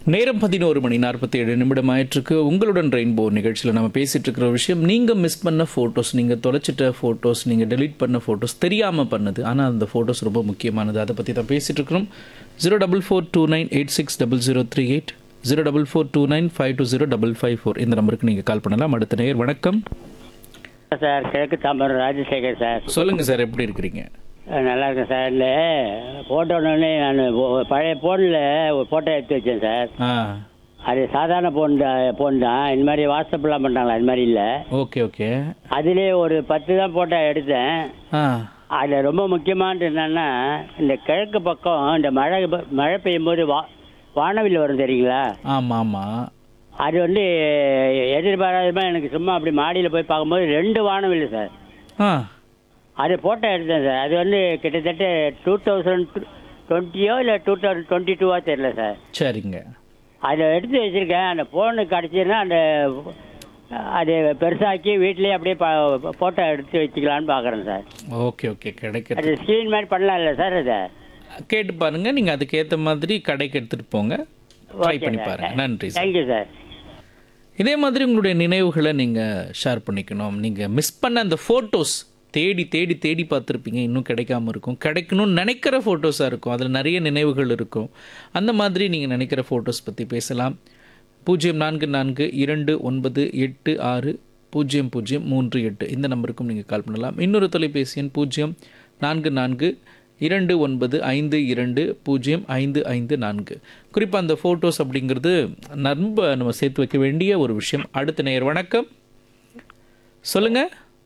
நேரம் பதினோரு மணி நாற்பத்தி ஏழு நிமிடம் ஆயிட்டிருக்கு உங்களுடன் ரெயின்போ நிகழ்ச்சியில் நம்ம பேசிட்டு இருக்கிற விஷயம் நீங்கள் மிஸ் பண்ண ஃபோட்டோஸ் நீங்கள் தொலைச்சிட்ட ஃபோட்டோஸ் நீங்கள் டெலீட் பண்ண ஃபோட்டோஸ் தெரியாமல் பண்ணது ஆனால் அந்த ஃபோட்டோஸ் ரொம்ப முக்கியமானது அதை பற்றி தான் பேசிட்டு இருக்கிறோம் zero double four two nine eight six double zero three eight zero double four two nine five two zero double five four இந்த நம்பருக்கு நீங்கள் கால் பண்ணலாம் அடுத்த நேர் வணக்கம் சார் கிழக்கு தாம்பரம் ராஜசேகர் சார் சொல்லுங்கள் சார் எப்படி இருக்கிறீங்க அஹ் நல்லா இருக்கேன் சார் இல்லை ஃபோட்டோன்னு நான் ஒ- பழைய ஃபோனில் ஒரு ஃபோட்டோ எடுத்து வச்சேன் சார் ஆ அது சாதாரண ஃபோன் தான் ஃபோன் தான் இந்த மாதிரி வாட்ஸ்அப்லாம் பண்ணுறாங்களா அது மாதிரி இல்லை ஓகே ஓகே அதுலேயே ஒரு பத்து தான் ஃபோட்டோ எடுத்தேன் ஆ அதில் ரொம்ப முக்கியமானது என்னன்னா இந்த கிழக்கு பக்கம் இந்த மழை ப- மழை பெய்யும் போது வா வானவில் வரும் தெரியுங்களா ஆமாம் ஆமாம் அது வந்து எதிர்பாராதமாக எனக்கு சும்மா அப்படி மாடியில் போய் பார்க்கும்போது ரெண்டு வானவில் சார் ஆ அது ஃபோட்டோ எடுத்தேன் சார் அது வந்து கிட்டத்தட்ட டூ தௌசண்ட் டுவெண்ட்டியோ இல்லை டூ தௌசண்ட் டுவெண்ட்டி டூவா தெரியல சார் சரிங்க அதை எடுத்து வச்சுருக்கேன் அந்த ஃபோனு கிடச்சிருந்தா அந்த அது பெருசாக்கி வீட்லேயே அப்படியே ஃபோட்டோ எடுத்து வச்சுக்கலான்னு பார்க்குறேன் சார் ஓகே ஓகே கிடைக்கிறது அது ஸ்க்ரீன் மாதிரி பண்ணலாம் இல்லை சார் அதை கேட்டு பாருங்க நீங்க அதுக்கு ஏத்த மாதிரி கடைக்கு எடுத்துட்டு போங்க ட்ரை Okay, பண்ணி sir. பாருங்க நன்றி சார் தேங்க்யூ சார் இதே மாதிரி உங்களுடைய நினைவுகளை நீங்க ஷேர் பண்ணிக்கணும் நீங்க மிஸ் பண்ண அந்த ஃபோட்டோஸ் தேடி தேடி தேடி பார்த்துருப்பீங்க இன்னும் கிடைக்காம இருக்கும் கிடைக்கணும்னு நினைக்கிற ஃபோட்டோஸாக இருக்கும் அதில் நிறைய நினைவுகள் இருக்கும் அந்த மாதிரி நீங்கள் நினைக்கிற ஃபோட்டோஸ் பற்றி பேசலாம் பூஜ்ஜியம் நான்கு நான்கு இரண்டு ஒன்பது எட்டு ஆறு பூஜ்ஜியம் பூஜ்ஜியம் மூன்று எட்டு இந்த நம்பருக்கும் நீங்கள் கால் பண்ணலாம் இன்னொரு தொலைபேசி எண் பூஜ்ஜியம் நான்கு நான்கு இரண்டு ஒன்பது ஐந்து இரண்டு பூஜ்ஜியம் ஐந்து ஐந்து நான்கு குறிப்பாக அந்த ஃபோட்டோஸ் அப்படிங்கிறது ரொம்ப நம்ம சேர்த்து வைக்க வேண்டிய ஒரு விஷயம் அடுத்த நேயர் வணக்கம் சொல்லுங்க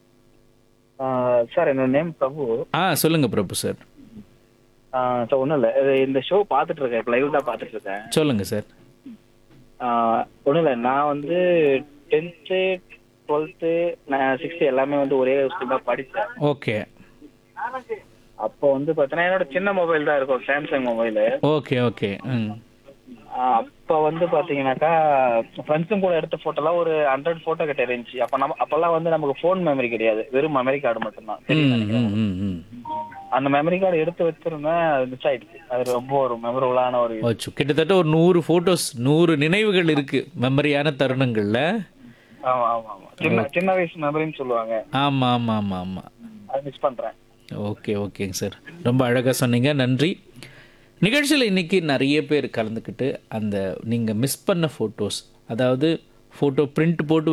சார் என்னோட நேம் பிரபு ஆ சொல்லுங்க பிரபு சார் சார் ஒன்றும் இல்லை இந்த ஷோ பார்த்துட்டு இருக்கேன் இப்போ லைவ் தான் பார்த்துட்டு இருக்கேன் சொல்லுங்க சார் ஒன்றும் இல்லை நான் வந்து டென்த்து டுவெல்த்து நான் சிக்ஸ்த்து எல்லாமே வந்து ஒரே ஸ்கூல் தான் படித்தேன் ஓகே அப்போ வந்து பார்த்தீங்கன்னா என்னோட சின்ன மொபைல் தான் இருக்கும் சாம்சங் மொபைலு ஓகே ஓகே ம் அப்போ வந்து பார்த்தீங்கன்னாக்கா ஃப்ரெண்ட்ஸும் கூட எடுத்த ஃபோட்டோலாம் ஒரு ஹண்ட்ரட் ஃபோட்டோ கிட்ட இருந்துச்சு அப்போ நம்ம அப்போல்லாம் வந்து நமக்கு ஃபோன் மெமரி கிடையாது வெறும் மெமரி கார்டு மட்டும்தான் ம் ம் ம் ம் அந்த மெமரி கார்டு எடுத்து வச்சிருந்தேன் அது மிஸ் ஆயிடுச்சு அது ரொம்ப ஒரு மெமரபுளான ஒரு வச்சு கிட்டத்தட்ட ஒரு நூறு ஃபோட்டோஸ் நூறு நினைவுகள் இருக்கு மெமரியான தருணங்கள்ல ஆமா ஆமா ஆமா சின்ன சின்ன வயசு மெமரின்னு சொல்லுவாங்க ஆமாம் ஆமாம் ஆமாம் ஆமாம் அது மிஸ் பண்றேன் ஓகே ஓகேங்க சார் ரொம்ப அழகாக சொன்னீங்க நன்றி நிகழ்ச்சியில் இன்றைக்கி நிறைய பேர் கலந்துக்கிட்டு அந்த நீங்கள் மிஸ் பண்ண ஃபோட்டோஸ் அதாவது ஃபோட்டோ பிரிண்ட் போட்டு